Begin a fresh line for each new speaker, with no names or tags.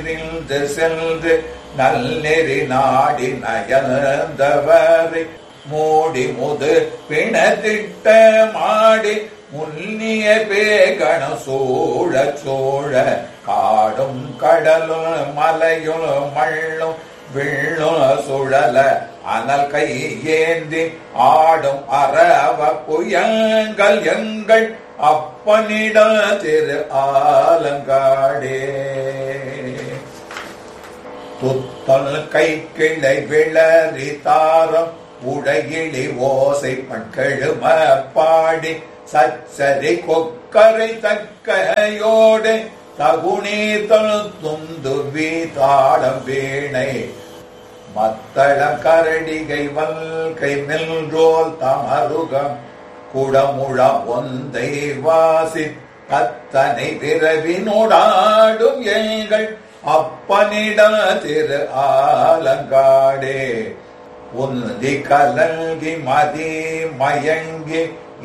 சென்று சென்று நல்லெறி நாடி நயந்தவரை மூடி முது பிணத்திட்ட மாடி முன்னிய பேகண சூழ சூழ காடும் கடலும் மலையும் மள்ளும் விள்ளும் சுழல அனல் கை ஏந்தி ஆடும் அரவ புயங்கள் எங்கள் அப்பனிட திரு ஆலங்காடே துத்தல் கை கிளை விளறி தாரம் உடையிலி ஓசை பண்கெழும பாடி சச்சரி கொக்கரை தக்கையோடு தகுநீதல் துந்து வீதாடம் வீணை மத்தளம் கரடிகை வல்கை மெல்ரோல் தமருகம் குடமுழ ஒந்தை வாசி கத்தனை பிறவினோடாடும் எங்கள் அப்பனிட திரு ஆலங்காடே உந்தி கலங்கி மதி மயங்கி